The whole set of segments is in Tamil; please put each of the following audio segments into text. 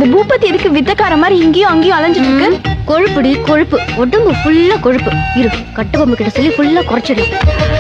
இந்த பூபதி எதுக்கு வித்தக்கார மாதிரி இங்கேயும் அங்கேயும் அலைஞ்சிட்டு இருக்கு கொழுப்புடி கொழுப்பு உடம்பு ஃபுல்லா கொழுப்பு இரு கட்டுக்கொம்பு கிட்ட சொல்லி ஃபுல்லா குறைச்சிடும்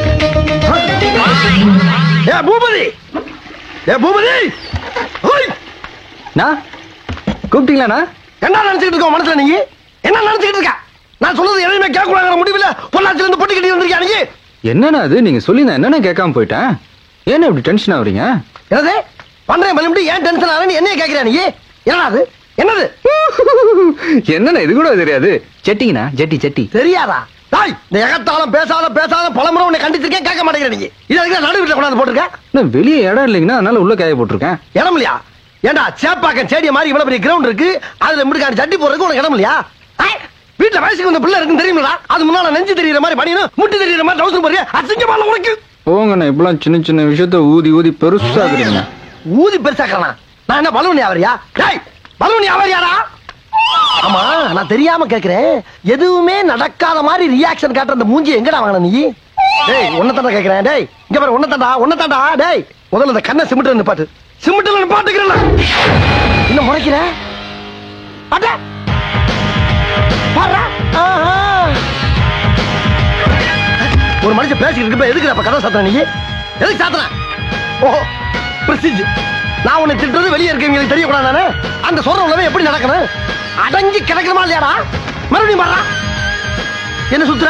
ஏ பூபதி ஏ பூபதி ஓய் நான் கூப்பிட்டீங்களாண்ணா என்ன நினைச்சிட்டு இருக்க உன் மனசுல நீ என்ன நினைச்சிட்டு இருக்க நான் சொல்றது எதையுமே கேட்க கூடாங்கிற முடிவுல பொள்ளாச்சில இருந்து பொட்டி கட்டி வந்திருக்கியா நீ என்னண்ணா அது நீங்க சொல்லி நான் என்னண்ணா கேட்காம போயிட்டேன் ஏன்னா இப்படி டென்ஷன் ஆகுறீங்க என்னது பண்றேன் மறுபடியும் ஏன் டென்ஷன் ஆகிறேன்னு என்னைய கேட்கிறா நீ என்னடா அது என்னது என்னண்ணா இது கூட தெரியாது செட்டிங்கண்ணா ஜெட்டி செட்டி தெரியாதா டாய் இந்த எகத்தாலும் பேசாத பேசாத பலமுறை உன்னை கண்டிச்சிருக்கேன் கேட்க மாட்டேங்கிற நீ இது அதுக்கு நடு வீட்டுல கொண்டாந்து போட்டிருக்க நான் வெளியே இடம் இல்லைங்கண்ணா அதனால உள்ள காய போட்டிருக்கேன் இடம் இல்லையா ஏண்டா சேப்பாக்கம் ஸ்டேடியம் மாதிரி இவ்வளவு பெரிய கிரவுண்ட் இருக்கு அதுல முடுக்கான சட்டி போறதுக்கு உனக்கு இடம் இல்லையா ஐ, வீட்டுல வயசுக்கு வந்த பிள்ளை இருக்குன்னு தெரியுங்களா அது முன்னால நெஞ்சு தெரியுற மாதிரி பண்ணியும் முட்டி தெரியுற மாதிரி டவுசர் போறியா அசிங்கமான உனக்கு போங்கண்ணா இப்பெல்லாம் சின்ன சின்ன விஷயத்த ஊதி ஊதி பெருசாக்குறீங்க ஊதி பெருசாக்கலாம் நான் என்ன பலவனி ஆவறியா டேய் பலவனி ஆவறியாடா ஆமா நான் தெரியாம கேக்குறேன் எதுவுமே நடக்காத மாதிரி ரியாக்ஷன் காட்டுற அந்த மூஞ்சி எங்கடா வாங்கின நீ டேய் உன்ன தாண்டா கேக்குறேன் டேய் இங்க பாரு உன்ன தாண்டா உன்ன தாண்டா டேய் முதல்ல இந்த கண்ணை சிமிட்டு நிப்பாட்டு சிமிட்டுல நிப்பாட்டுக்கிறல இன்னும் முறைக்கிற அட பாருடா. ஆஹா. ஒரு மனுஷன் பேசிக்கிட்டு இருக்கப்ப எதுக்கு அப்ப கதை சாத்துற நீ எதுக்கு சாத்துற ஓஹோ பிரசிஜ் நான் உன்னை திட்டுறது வெளியே இருக்கவங்களுக்கு தெரியக்கூடாது நானு அந்த சொல்ற உலகம் எப்படி நடக்கணும் அடங்கி கிடக்கணுமா இல்லையாடா மறுபடியும் பாடுறா என்ன சுத்துற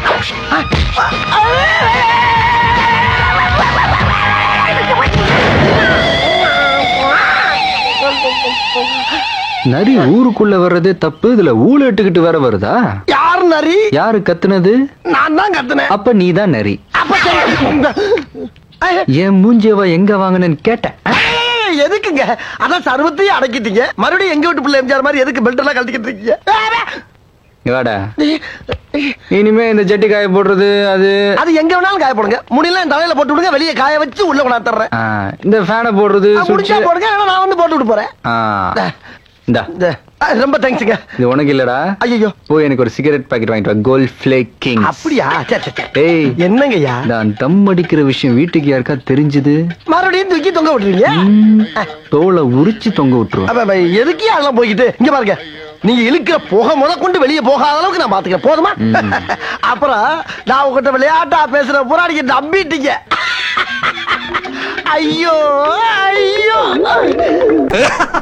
நரி ஊருக்குள்ள வர்றதே தப்பு இதுல ஊழ இட்டுக்கிட்டு வேற வருதா யார் நரி யாரு கத்துனது நான் தான் கத்துனேன் அப்ப நீதான் நரி அப்ப சரி. ஐய, என் மூஞ்சேவா எங்க வாங்கினேன்னு கேட்டேன் ஐய, எதுக்குங்க அதான் சர்வத்தையும் அடக்கிட்டீங்க மறுபடியும் எங்க வீட்டு பிள்ளை எம்ஜிஆர் மாதிரி எதுக்கு பெல்ட் எல்லாம் கழட்டிக்கிட்டு இருக்கீங்க இங்க வாடா இனிமே இந்த ஜட்டி காய போடுறது அது அது எங்க வேணாலும் காய போடுங்க முடியல என் தலையில போட்டு விடுங்க வெளியே காய வச்சு உள்ள கொண்டாந்து தர்றேன் ஆ, இந்த ஃபேனை போடுறது ஆ, முடிஞ்சா சுவிட்ச் போடுங்க இல்லைன்னா நான் வந்து போட்டு விட்டு போறேன் ஆ இந்தா இந்த, ஆ, ரொம்ப தேங்க்ஸுங்க இது உனக்கு இல்லடா ஐயோ போய் எனக்கு ஒரு சிகரெட் பாக்கெட் வாங்கிட்டு வா கோல்ட் ஃபிளேக் கிங் அப்படியா சரி சரி, சரி ஏய் என்னங்கய்யா நான் தம் அடிக்கிற விஷயம் வீட்டுக்கு யாருக்கா தெரிஞ்சது மறுபடியும் தூக்கி தொங்க விட்டுறீங்க தோலை உரிச்சு தொங்க விட்டுருவேன் அப்ப, அப்ப, எதுக்கு அதெல்லாம் போய்கிட்டு இங்க பாருங்க நீங்க இழுக்கிற புகை முத கொண்டு வெளியே போகாத அளவுக்கு நான் பாத்துக்கிறேன் போதுமா அப்புறம் நான் உங்ககிட்ட விளையாட்டா பேசுற புறாடிக்கு நம்பிட்டீங்க ஐயோ ஐயோ